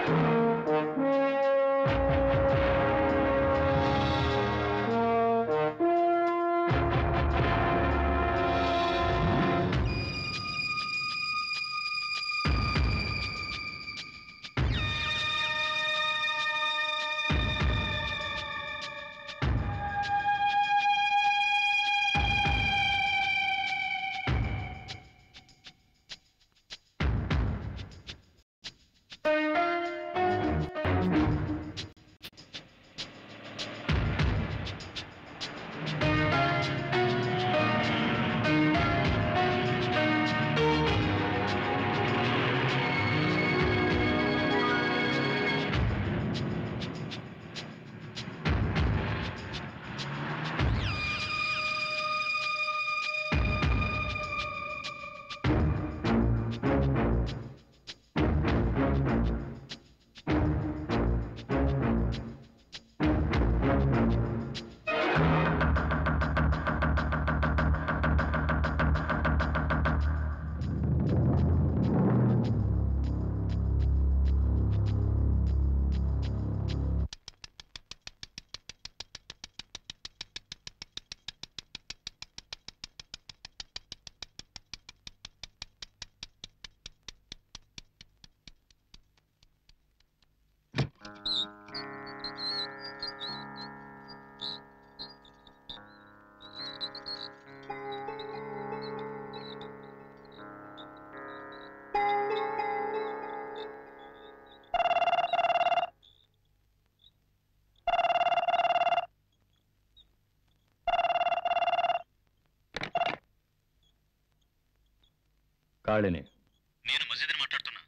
కాళిని నేను మసీదుని మాట్లాడుతున్నా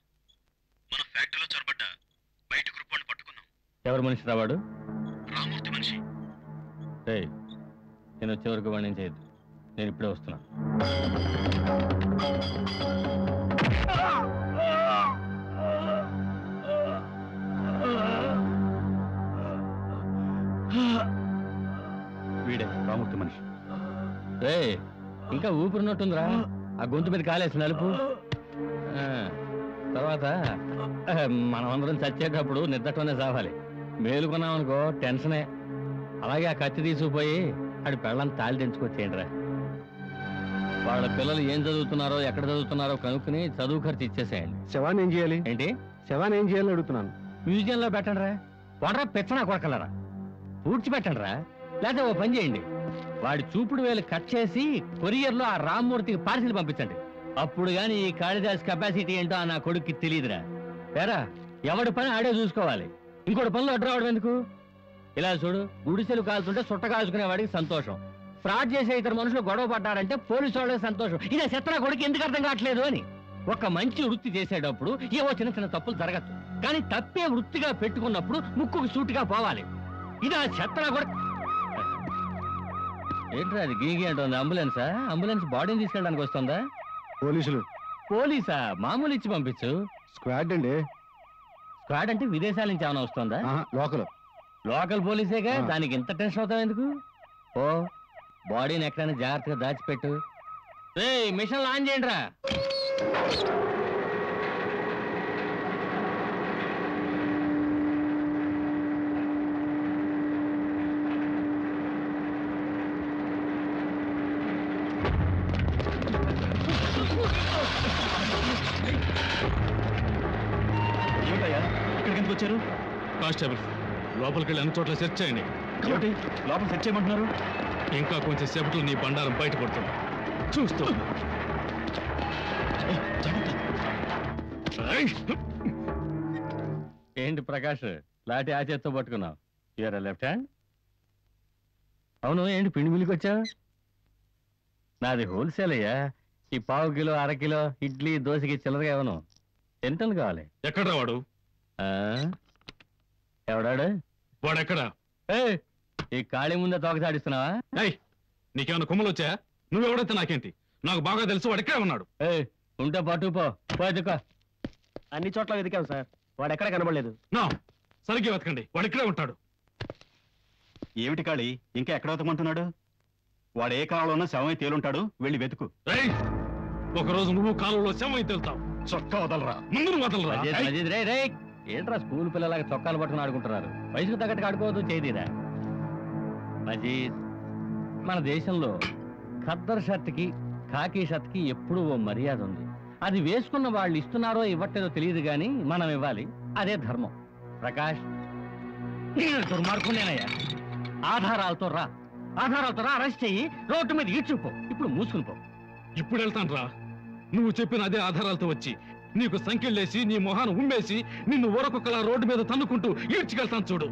మన ఫ్యాక్టరీలో చొరబడ్డ బయట గ్రూప్ వాడిని పట్టుకున్నాం ఎవరు మనిషి రావాడు రామూర్తి మనిషి రేయ్ నేను వచ్చే వరకు వాడిని ఏం చేయొద్దు నేను ఇప్పుడే వస్తున్నా వీడే రామూర్తి మనిషి రే ఇంకా ఊపిరినట్టుందిరా ఆ గొంతు మీద కాలేసి నలుపు ఆ, తర్వాత ఆ, మనం అందరం చచ్చేటప్పుడు నిద్దటనే చావాలి మేలుకున్నాం అనుకో టెన్షనే అలాగే ఆ కత్తి తీసుకుపోయి ఆడి పెళ్ళని తాళి తెంచుకొచ్చేయండి రా వాళ్ళ పిల్లలు ఏం చదువుతున్నారో ఎక్కడ చదువుతున్నారో కనుక్కుని చదువు ఖర్చు ఇచ్చేసేయండి శవాన్ని ఏం చేయాలి ఏంటి శవాన్ని ఏం చేయాలని అడుగుతున్నాను మ్యూజియంలో పెట్టండి రా వాడరా పెచ్చనా కొడకలరా పూడ్చిపెట్టండి రా లేదా ఓ పని చేయండి వాడి చూపుడు వేలు కట్ చేసి కొరియర్లో ఆ రామ్మూర్తికి పార్సిల్ పంపించండి అప్పుడు గాని ఈ కాళిదాస్ కెపాసిటీ ఏంటో ఆ నా కొడుక్కి తెలియదురా ఏరా ఎవడి పని ఆడే చూసుకోవాలి ఇంకోటి పనులు అడ్డు రావడం ఎందుకు ఇలా చూడు గుడిసెలు కాల్చుంటే సుట్ట కాల్చుకునే వాడికి సంతోషం ఫ్రాడ్ చేసే ఇతర మనుషులు గొడవ పడ్డారంటే పోలీసు వాళ్ళకి సంతోషం ఇదే చెత్త కొడుకు ఎందుకు అర్థం కావట్లేదు అని ఒక మంచి వృత్తి చేసేటప్పుడు ఏవో చిన్న చిన్న తప్పులు జరగచ్చు కానీ తప్పే వృత్తిగా పెట్టుకున్నప్పుడు ముక్కుకు సూటిగా పోవాలి ఇది ఆ చెత్తన కూడా ఏంట్రా అది గీగి అంటుంది అంబులెన్సా అంబులెన్స్ బాడీని తీసుకెళ్ళడానికి వస్తుందా పోలీసులు పోలీసా మామూలు ఇచ్చి పంపించు స్క్వాడ్ అండి స్క్వాడ్ అంటే విదేశాల నుంచి ఏమైనా వస్తుందా ఆహా, లోకల్ లోకల్ పోలీసేగా ఆ. దానికి ఇంత టెన్షన్ అవుతావు ఎందుకు ఓ బాడీని ఎక్కడైనా జాగ్రత్తగా దాచిపెట్టు ఏయ్ మిషన్ ఆన్ చేయండి రా ఏమిటయ్యా ఇక్కడికి ఎందుకు వచ్చారు కానిస్టేబుల్ లోపలికి వెళ్ళి అన్ని చోట్ల సెర్చ్ చేయండి ఏమిటి లోపల సెట్ చేయమంటున్నారు ఇంకా కొంచెం సేపట్లో నీ బండారం బయటపడుతుంది చూస్తూ ఉండు. ఏయ్! ఏంటి ప్రకాష్ లాటి ఆ చేత్తో పట్టుకున్నావు యూఆర్ లెఫ్ట్ హ్యాండ్ అవును ఏంటి పిండి మిల్లికి వచ్చావు నాది హోల్సేల్ అయ్యా ఈ పావు కిలో అర కిలో ఇడ్లీ దోశకి చిల్లరగా ఇవ్వను ఎంత కావాలి ఎక్కడ్రా వాడు ఆ? ఎవడాడు వాడెక్కడా ఏయ్, ఈ ఖాళీ ముందే తోకసాడిస్తున్నావా ఏయ్ నీకేమైనా కొమ్ములు వచ్చా నువ్వెవడైతే నాకేంటి నాకు బాగా తెలుసు వాడు ఎక్కడే ఉన్నాడు ఏయ్, ఉంటే పట్టు పో పోదుకో అన్ని చోట్ల వెతికాం సార్ వాడు ఎక్కడ కనబడలేదు నా సరిగ్గా వెతకండి వాడు ఇక్కడే ఉంటాడు ఏమిటి కాళీ ఇంకా ఎక్కడ వెతకమంటున్నాడు వాడు ఏ కాలంలోనూ శవమై తేలుంటాడు వెళ్ళి వెతుకు ఏయ్ ఒక రోజు నువ్వు కాలంలో శవం తేలుతావు చొక్కా వదలరా ముందు నువ్వు వదలరా మజీద్ ఏయ్! మజీద్ రే రే ఏంట్రా స్కూల్ పిల్లలాగా చొక్కాలు పట్టుకుని ఆడుకుంటున్నారు వయసుకు తగ్గట్టుగా ఆడుకోవద్దు చేయదీరా మజీద్ మన దేశంలో ఖద్దర్ షర్ట్కి ఖాకీ షర్ట్కి ఎప్పుడూ ఓ మర్యాద ఉంది అది వేసుకున్న వాళ్ళు ఇస్తున్నారో ఇవ్వట్లేదో తెలియదు కానీ మనం ఇవ్వాలి అదే ధర్మం ప్రకాష్ నేను దుర్మార్గునేనయ్యా ఆధారాలతో రా ఆధారాలతో రా అరెస్ట్ చెయ్యి రోడ్డు మీద ఈడ్చుకుపో ఇప్పుడు మూసుకుని పో ఇప్పుడు వెళ్తాను రా నువ్వు చెప్పిన అదే ఆధారాలతో వచ్చి నీకు సంఖ్యలేసి నీ మొహాన్ని ఉమ్మేసి నిన్ను ఊరకొక్కలా రోడ్డు మీద తన్నుకుంటూ ఈడ్చుకెళ్తాను చూడు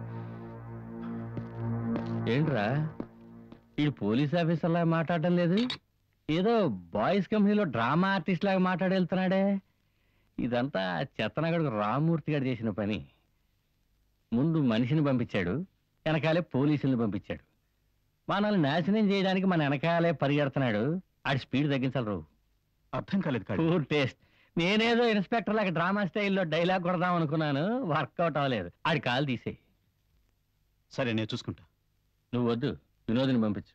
ఏంట్రా ఈ పోలీస్ ఆఫీసర్ లాగా మాట్లాడడం లేదు ఏదో బాయ్స్ కంపెనీలో డ్రామా ఆర్టిస్ట్ లాగా మాట్లాడేళ్తున్నాడే ఇదంతా చెత్తనగడు రామూర్తి గారు చేసిన పని ముందు మనిషిని పంపించాడు వెనకాలే పోలీసుల్ని పంపించాడు మనల్ని నాశనం చేయడానికి మన వెనకాలే పరిగెడుతున్నాడు ఆడి స్పీడ్ తగ్గించాలి రావు అర్థం కాలేదు కాళీ పూర్ టేస్ట్ నేనేదో ఇన్స్పెక్టర్ లాగా డ్రామా స్టైల్లో డైలాగ్ కొడదాం అనుకున్నాను వర్కౌట్ అవ్వలేదు ఆడి కాలు తీసేయి సరే నేను చూసుకుంటా నువ్వు వద్దు వినోదిని పంపించు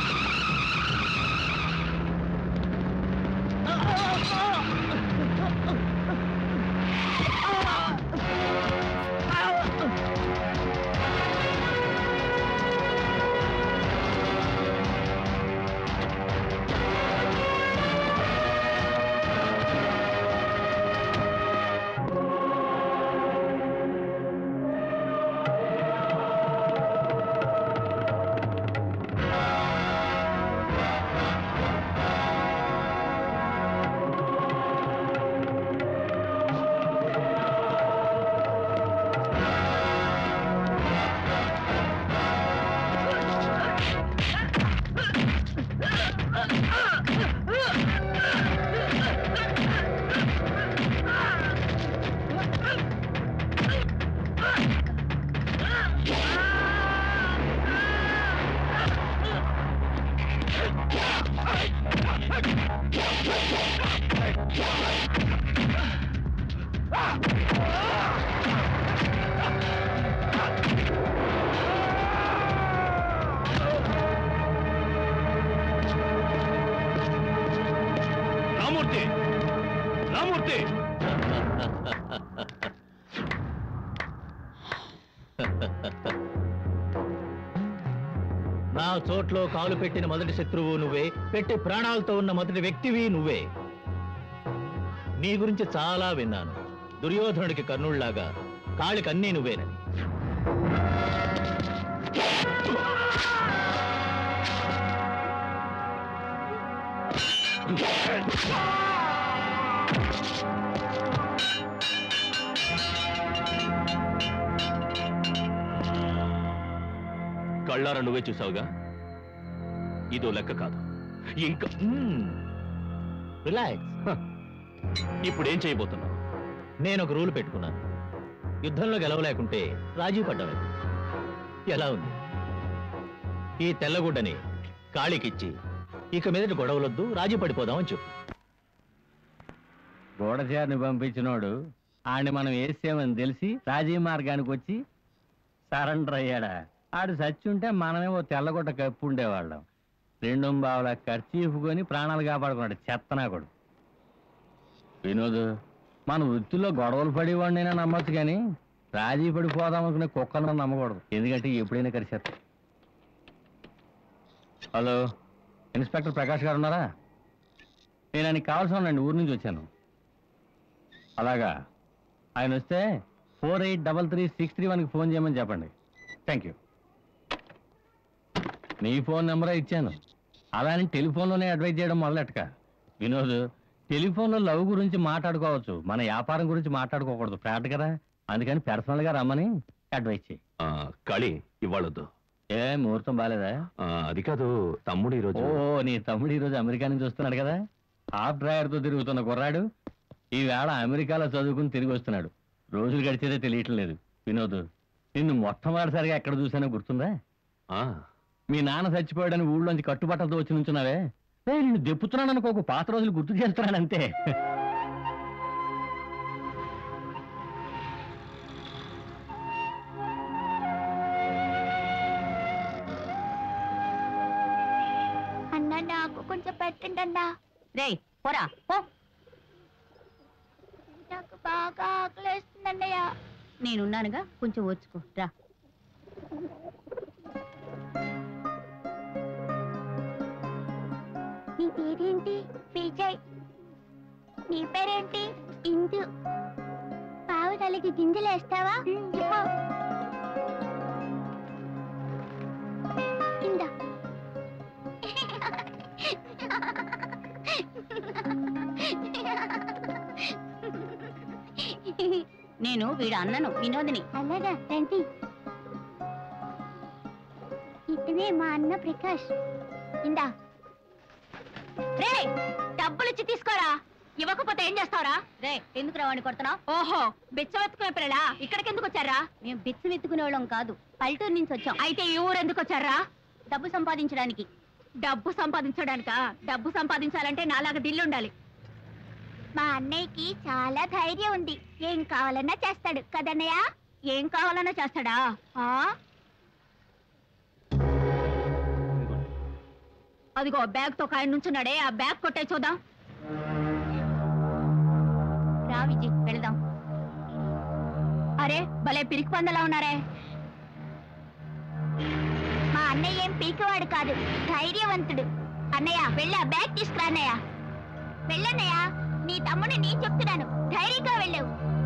రామూర్తి రామూర్తి నా చోట్లో కాలు పెట్టిన మొదటి శత్రువు నువ్వే పెట్టి ప్రాణాలతో ఉన్న మొదటి వ్యక్తివి నువ్వే నీ గురించి చాలా విన్నాను దుర్యోధనుడికి కర్ణుళ్లాగా కాళికి అన్నీ నువ్వేనని కళ్ళారా నువ్వే చూసావుగా ఇదో లెక్క కాదు ఇంకా రిలాక్స్ ఇప్పుడేం చేయబోతున్నావు నేను ఒక రూల్ పెట్టుకున్నాను యుద్ధంలో గెలవలేకుంటే రాజీ పడ్డమే ఎలా ఉంది ఈ తెల్లగుడ్డని కాళికిచ్చి ఇక మీదటి గొడవలొద్దు రాజీ పడిపోదామని చెప్పు గూఢచారిని పంపించినోడు ఆడిని మనం వేసామని తెలిసి రాజీ మార్గానికి వచ్చి సరెండర్ అయ్యాడా ఆడు చచ్చి ఉంటే మనమే ఓ తెల్లగొట్ట కప్పు ఉండేవాళ్ళం రెండు బావుల ఖర్చీఫ్ కొని ప్రాణాలు కాపాడుకున్నాడు చెత్తనాకుడు వినోద్ మన వృత్తిలో గొడవలు పడేవాడినైనా నమ్మొచ్చు కానీ రాజీ పడిపోదాం అనుకునే కుక్కలను నమ్మకూడదు ఎందుకంటే ఎప్పుడైనా కరిచేస్తాయి హలో ఇన్స్పెక్టర్ ప్రకాష్ గారు ఉన్నారా నేను ఆయనకి కావాల్సిన వాళ్ళండి ఊరి నుంచి వచ్చాను అలాగా ఆయన వస్తే four eight double three six three వన్కి ఫోన్ చేయమని చెప్పండి థ్యాంక్ యూ నీ ఫోన్ నెంబరే ఇచ్చాను అలా అని టెలిఫోన్లోనే అడ్వైజ్ చేయడం మొదలెట్టక వినోద్ టెలిఫోన్లో లవ్ గురించి మాట్లాడుకోవచ్చు మన వ్యాపారం గురించి మాట్లాడుకోకూడదు ఫ్లాట్ కదా అందుకని పర్సనల్గా రమ్మని అడ్వైజ్ చేయి ఆ, కాళీ ఇవ్వాలొద్దు ఏ ముహూర్తం బాలేదా ఆ, అది కాదు తమ్ముడు ఈరోజు ఓ నీ తమ్ముడు ఈరోజు అమెరికా నుంచి వస్తున్నాడు కదా హాఫ్ డ్రైవర్తో తిరుగుతున్న కుర్రాడు ఈవేళ అమెరికాలో చదువుకుని తిరిగి వస్తున్నాడు రోజులు గడిచేదే తెలియటం లేదు వినోద్ నిన్ను మొట్టమొదటిసారిగా ఎక్కడ చూసానో గుర్తుందా ఆ, మీ నాన్న చచ్చిపోయాడని ఊళ్ళోంచి కట్టుబట్టలతో వచ్చి నుంచున్నావే ఏ నిన్ను దెప్పుతున్నాను అనుకోకు పాత రోజులు గుర్తు చేస్తున్నానంతే అన్నా నాకు కొంచెం పెట్టండి అన్నా రేయ్ పోరా పో నాకు బాగా ఆకలేస్తుంది అవుతుంది అన్నయ్య నేనున్నానుగా కొంచెం ఓర్చుకో రా నీ పేరేంటి విజయ్ నీ పేరేంటి ఇందు పావు తలకి గింజలు వేస్తావా చెప్పు ఇందా నేను వీడు అన్నను వినోదిని అలాగా రండి ఇతనే మా అన్న ప్రకాష్ ఇందా రే డబ్బులు ఇచ్చి తీసుకోరా ఇవ్వకపోతే ఏం చేస్తావురా రే ఎందుకు రావాణి కొడుతున్నావు ఓహో బిచ్చవెత్తుకునే పిల్లడా ఇక్కడికి ఎందుకు వచ్చారా మేము బిచ్చం ఎత్తుకునే వాళ్ళం కాదు పల్లెటూరు నుంచి వచ్చాం అయితే ఈ ఊరు ఎందుకు వచ్చారా డబ్బు సంపాదించడానికి డబ్బు సంపాదించడానికా డబ్బు సంపాదించాలంటే నాలాగా దిల్లు ఉండాలి మా అన్నయ్యకి చాలా ధైర్యం ఉంది ఏం కావాలన్నా చేస్తాడు కదన్నయ్య ఏం కావాలన్నా చేస్తాడా ఆ అదిగో బ్యాగ్ తో కాయన నుంచున్నాడే ఆ బ్యాగ్ కొట్టే చూద్దాం రా విజయ్ వెళదాం అరే భలే పిరికి పందలా ఉన్నారే మా అన్నయ్య ఏం పీకవాడు కాదు ధైర్యవంతుడు అన్నయ్య వెళ్ళి ఆ బ్యాగ్ తీసుకురా అన్నయ్య వెళ్ళన్నయ్య నీ తమ్ముడు నేను చెప్తున్నాను ధైర్యంగా వెళ్ళావు